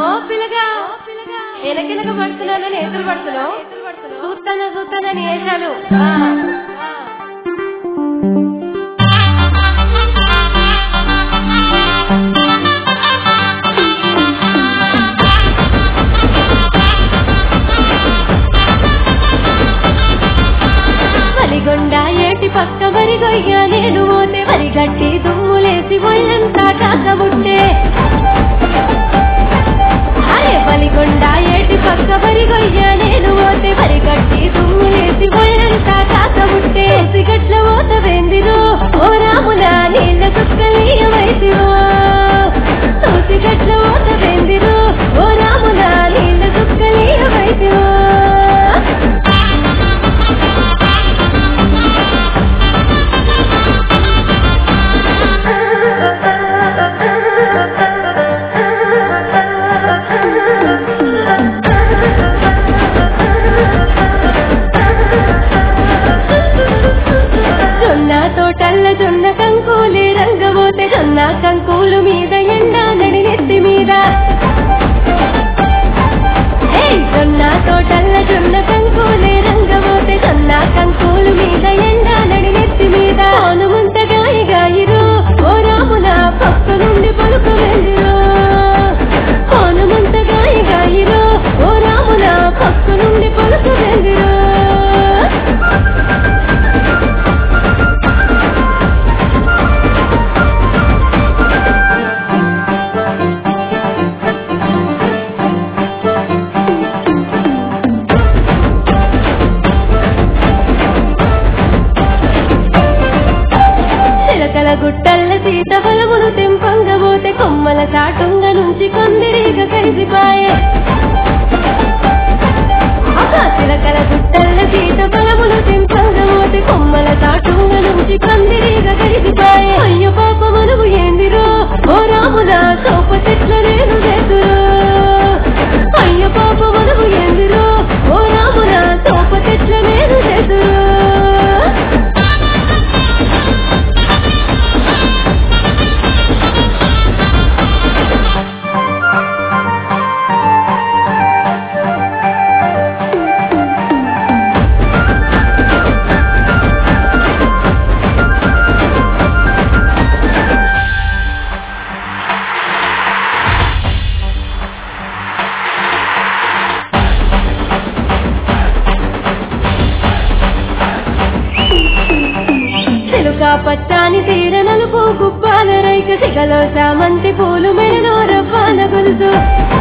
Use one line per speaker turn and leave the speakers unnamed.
ఓ పిల్లగా ఎనకెనక పడుతున్నానని ఎదురు పడుతున్నావు చూస్తానా చూస్తానని ఏషాలు ఆ. వలిగొండ ఏటి పక్క వరిగొయ్య నేను పోతే వరిగట్టి దుమ్ములేసి ఒళ్ళంతా కాకముట్టే అరే వలిగొండ ఏటి పక్క వరిగొయ్య నేను పోతే వరిగట్టి దుమ్ములేసి ఒళ్ళంతా కాకముట్టే సిగట్ల ఓత వెందిరో ఓ రాముల నీళ్ళ చుక్కలీయమైతివో సిగట్ల ఓత వెందిరో ఓ రాముల నీళ్ళ చుక్కలీయమైతివో జొన్న తోటల్ల జొన్న కంకులే రంగబోతే జొన్న కంకులు మీద ఎండ నడి నెత్తి మీద ఏయ్! జొన్న తోటల్ల జొన్న కంకులే రంగబోతే జొన్న కంకులు మీద ఎండ నడి నెత్తి మీద పాను ముంత గాయి గాయిరు ఓ రాముల పక్క నుండి పలుకు వెళ్ళిరు పాను ముంత గాయి గాయిరు ఓ రాముల పక్క నుండి పలుకు వెళ్ళిరు చిలకల గుట్టల్ల సీత బలములు తెంపంగబోతే కొమ్మల చాటుంగ నుంచి కొందిరీగ కలిసిపాయే అబ్బా, చిలకల గుట్టల్ల సీత బలములు తెంపంగబోతే కొమ్మల చాటుంగ నుంచి కొందిరీగ కలిసిపాయే అయ్యో పాప మనము ఏందిరో ఓ రాముల సోప చెట్ల నేను చేతురు అయ్యో పాప మనము ఏందిరో ఓ రాముల సోప చెట్ల నేను చేతురు చిలుక పచ్చాని తీర నలుపు గుప్పాల రైక సిగలో చామంతి పూలు మెడలో రవ్వాల గొలుసు